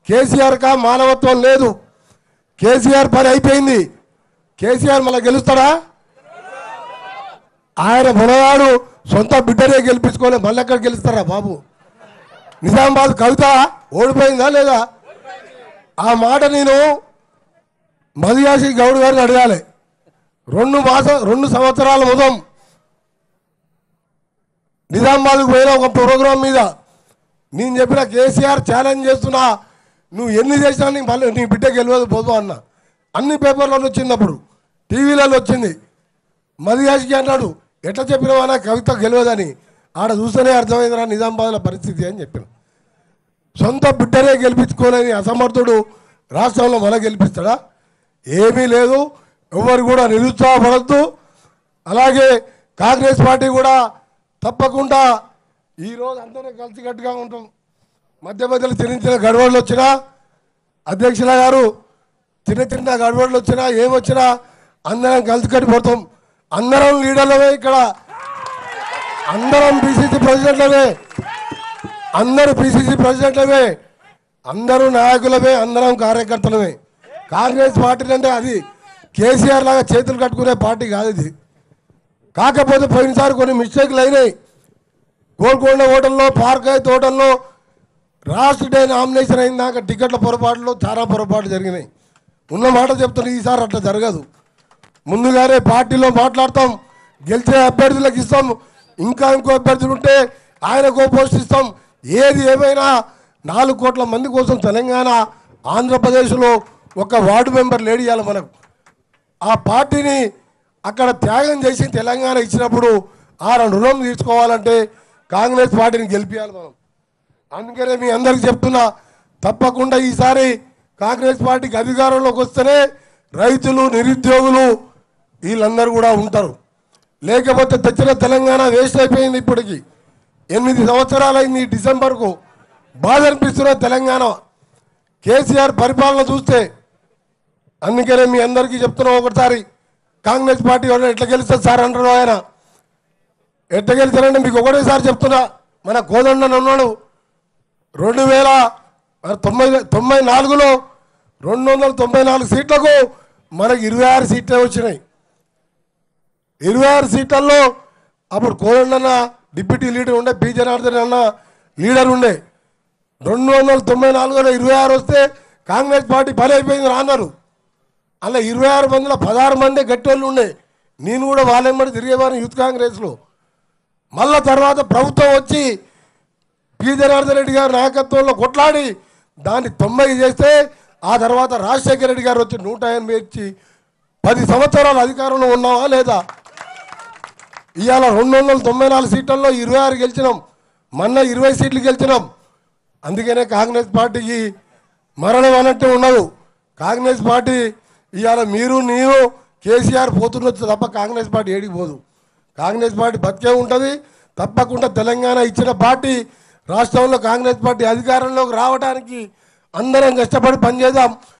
కేసీఆర్ కా మానవత్వం లేదు కేసీఆర్ పని అయిపోయింది కేసీఆర్ మళ్ళీ గెలుస్తాడా ఆయన మునగాడు సొంత బిడ్డనే గెలిపించుకోలే మళ్ళీ ఎక్కడ గెలుస్తారా బాబు నిజామాబాద్ కవిత ఓడిపోయిందా లేదా ఆ మాట నేను మదియాసి గౌడ్ గారిని అడగాలి రెండు మాసం రెండు సంవత్సరాల మొదం నిజామాబాద్కు పోయిన ఒక ప్రోగ్రాం మీద నేను చెప్పిన కేసీఆర్ ఛాలెంజ్ చేస్తున్నా నువ్వు ఎన్ని చేసినా నీ మళ్ళీ నీ బిడ్డ గెలవదు పోదు అన్న అన్ని పేపర్లలో వచ్చింది అప్పుడు టీవీలలో వచ్చింది మదియాసికి అన్నాడు ఎట్లా చెప్పినావా కవిత గెలవదని ఆడ చూస్తేనే అర్థమైందిరా నిజామాబాద్ల పరిస్థితి అని చెప్పిన సొంత బిడ్డనే గెలిపించుకోలేని అసమర్థుడు రాష్ట్రంలో మన గెలిపిస్తాడా ఏమీ లేదు ఎవరు కూడా నిరుత్సాహపడద్దు అలాగే కాంగ్రెస్ పార్టీ కూడా తప్పకుండా ఈరోజు అందరం కలిసికట్టుగా ఉంటాం మధ్య మధ్యలో చిన్న చిన్న గడవడలు వచ్చినా అధ్యక్షుల గారు చిన్న చిన్న గడబడులు వచ్చినా ఏమొచ్చినా అందరం కలిసి కట్టిపోతాం అందరం లీడర్లమే ఇక్కడ అందరం పిసిసి ప్రెసిడెంట్లమే అందరూ పిసిసి ప్రెసిడెంట్లమే అందరూ నాయకులమే అందరం కార్యకర్తలమే కాంగ్రెస్ పార్టీ అంటే అది కేసీఆర్ లాగా చేతులు కట్టుకునే పార్టీ కాదు ఇది కాకపోతే పోయినసారి కొన్ని మిస్టేక్లు అయినాయి గోల్కొండ హోటల్లో పార్క్ అయితే హోటల్లో లాస్ట్ డే నామినేషన్ అయిన దాకా టికెట్ల పొరపాట్లు చాలా పొరపాట్లు జరిగినాయి ఉన్న మాట చెప్తున్నా ఈసారి అట్లా జరగదు ముందుగానే పార్టీలో మాట్లాడతాం గెలిచే అభ్యర్థులకు ఇస్తాం ఇంకా ఇంకో అభ్యర్థులు ఉంటే ఆయనకో పోస్ట్ ఇస్తాం ఏది ఏమైనా నాలుగు కోట్ల మంది కోసం తెలంగాణ ఆంధ్రప్రదేశ్లో ఒక వార్డు మెంబర్ లేడీ ఇవ్వాలి మనకు ఆ పార్టీని అక్కడ త్యాగం చేసి తెలంగాణ ఇచ్చినప్పుడు ఆ రుణం తీర్చుకోవాలంటే కాంగ్రెస్ పార్టీని గెలిపించాలి మనం అందుకనే మీ అందరికి చెప్తున్నా తప్పకుండా ఈసారి కాంగ్రెస్ పార్టీకి అధికారంలోకి వస్తేనే రైతులు నిరుద్యోగులు వీళ్ళందరూ కూడా ఉంటారు లేకపోతే తెచ్చిన తెలంగాణ వేస్ట్ అయిపోయింది ఇప్పటికి ఎనిమిది సంవత్సరాలైంది ఈ డిసెంబర్కు బాధ అనిపిస్తున్న తెలంగాణ కేసీఆర్ పరిపాలన చూస్తే అందుకనే మీ అందరికీ చెప్తున్నాం ఒకసారి కాంగ్రెస్ పార్టీ వాళ్ళు ఎట్లా గెలుస్తారు సార్ అంటారు ఆయన ఎట్లా గెలిచారంటే మీకు ఒకటేసారి చెప్తున్నా మన కోదండని ఉన్నాడు రెండు వేల తొంభై తొంభై నాలుగులో రెండు వందల తొంభై నాలుగు సీట్లకు మనకి ఇరవై ఆరు సీట్లే వచ్చినాయి ఇరవై ఆరు సీట్లలో అప్పుడు కోదండన్న డిప్యూటీ లీడర్ ఉండే పి జనార్దన్ అన్న లీడర్ ఉండే రెండు వందల తొంభై నాలుగులో ఇరవై ఆరు వస్తే కాంగ్రెస్ పార్టీ పని అయిపోయింది రాన్నారు అలా ఇరవై ఆరు మందిలో పదహారు మంది గట్టోళ్ళు ఉండే నేను కూడా వాళ్ళెంబడి తిరిగేవాడిని యూత్ కాంగ్రెస్లో మళ్ళా తర్వాత ప్రభుత్వం వచ్చి పి జనార్దన్ రెడ్డి గారి నాయకత్వంలో కొట్లాడి దాన్ని తొంభై చేస్తే ఆ తర్వాత రాజశేఖర రెడ్డి గారు వచ్చి నూట ఎనభై ఇచ్చి పది సంవత్సరాలు అధికారంలో ఉన్నావా లేదా ఇవాళ రెండు వందల తొంభై నాలుగు సీట్లలో ఇరవై ఆరు గెలిచినాం మొన్న ఇరవై సీట్లు గెలిచినాం అందుకనే కాంగ్రెస్ పార్టీకి మరణం అన్నట్టు ఉండదు కాంగ్రెస్ పార్టీ ఇవాళ మీరు నేను కేసీఆర్ పోతున్నచ్చు తప్ప కాంగ్రెస్ పార్టీ ఏడికి పోదు కాంగ్రెస్ పార్టీ బతికే ఉంటుంది తప్పకుండా తెలంగాణ ఇచ్చిన పార్టీ రాష్ట్రంలో కాంగ్రెస్ పార్టీ అధికారంలోకి రావడానికి అందరం కష్టపడి పనిచేద్దాం